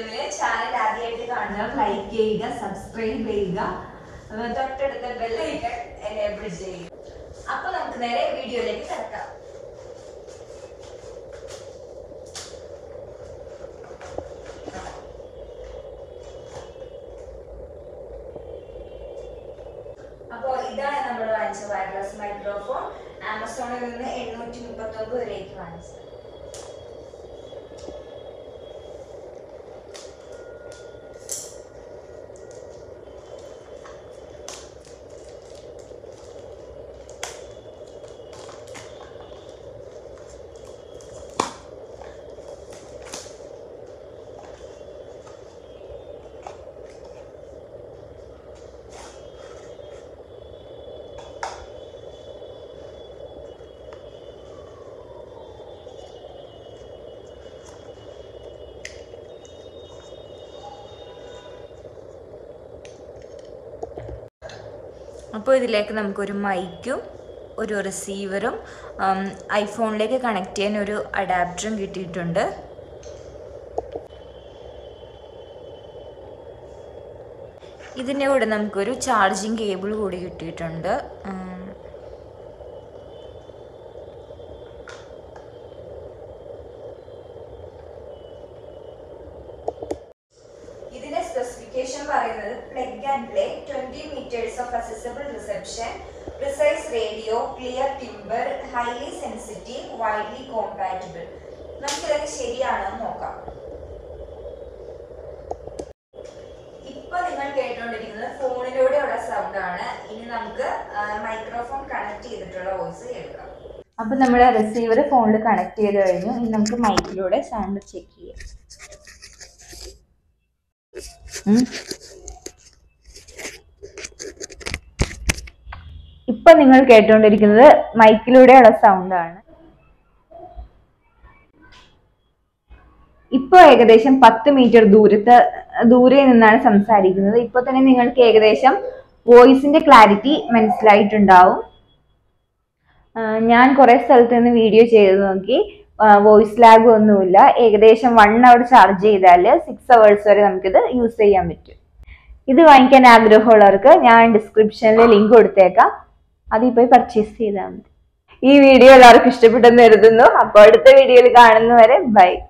വീഡിയോയില് ചാനൽ ആദ്യമായിട്ട് കാണുന്നവർ ലൈക്ക് ചെയ്യുക സബ്സ്ക്രൈബ് ചെയ്യുക ഏർ തൊട്ടടുത്ത ബെല്ലൈക്കൺ എനേബിൾ ചെയ്യുക അപ്പൊ നമുക്ക് നേരെ വീഡിയോയിലേക്ക് കിടക്കാം അപ്പോൾ ഇതാണ് നമ്മൾ വാങ്ങിച്ച വയർലെസ് മൈക്രോഫോൺ ആമസോണിൽ നിന്ന് എണ്ണൂറ്റി മുപ്പത്തി ഒമ്പത് രൂപയ്ക്ക് വാങ്ങിച്ചത് അപ്പോൾ ഇതിലേക്ക് നമുക്കൊരു മൈക്കും ഒരു റിസീവറും ഐഫോണിലേക്ക് കണക്ട് ചെയ്യാൻ ഒരു അഡാപ്റ്ററും കിട്ടിയിട്ടുണ്ട് ഇതിൻ്റെ കൂടെ നമുക്കൊരു ചാർജിങ് കേബിൾ കൂടി കിട്ടിയിട്ടുണ്ട് ഉം, ഇതിന്റെ സ്പെസിഫിക്കേഷൻ പറയുന്നത് plug and play twenty metres of accessible reception precise radio clear timbre highly sensitive widely compatible നമുക്കിതൊക്കെ ശരിയാണോ എന്ന് നോക്കാം ഇപ്പൊ നിങ്ങൾ കേട്ടുകൊണ്ടിരിക്കുന്നത് ഫോണിലൂടെയുള്ള സൗണ്ട് ആണ് ഇനി നമുക്ക് മൈക്രോഫോൺ കണക്ട് ചെയ്തിട്ടുള്ള വോയിസ് കേൾക്കാം അപ്പൊ നമ്മുടെ റിസീവർ ഫോണിൽ കണക്ട് ചെയ്ത് കഴിഞ്ഞു ഇനി നമുക്ക് മൈക്കിലൂടെ സൗണ്ട് ചെക്ക് ചെയ്യാം ഉം. ഇപ്പൊ നിങ്ങൾ കേട്ടുകൊണ്ടിരിക്കുന്നത് മൈക്കിലൂടെയുള്ള സൗണ്ട് ആണ് ഇപ്പൊ ഏകദേശം പത്ത് മീറ്റർ ദൂരത്ത് ദൂരെ നിന്നാണ് സംസാരിക്കുന്നത് ഇപ്പൊ തന്നെ നിങ്ങൾക്ക് ഏകദേശം വോയിസിന്റെ ക്ലാരിറ്റി മനസ്സിലായിട്ടുണ്ടാവും ആ, ഞാൻ കുറെ സ്ഥലത്ത് നിന്ന് വീഡിയോ ചെയ്ത് നോക്കി വോയിസ് ലാഗ് ഒന്നുമില്ല ഏകദേശം വൺ അവർ ചാർജ് ചെയ്താൽ സിക്സ് അവേഴ്സ് വരെ നമുക്കിത് യൂസ് ചെയ്യാൻ പറ്റും ഇത് വാങ്ങിക്കാൻ ആഗ്രഹമുള്ളവർക്ക് ഞാൻ ഡിസ്ക്രിപ്ഷനിൽ ലിങ്ക് കൊടുത്തേക്കാം അതിൽ പോയി പർച്ചേസ് ചെയ്താൽ മതി ഈ വീഡിയോ എല്ലാവർക്കും ഇഷ്ടപ്പെട്ടെന്ന് കരുതുന്നു അപ്പോൾ അടുത്ത വീഡിയോയിൽ കാണുന്നവരെ ബൈ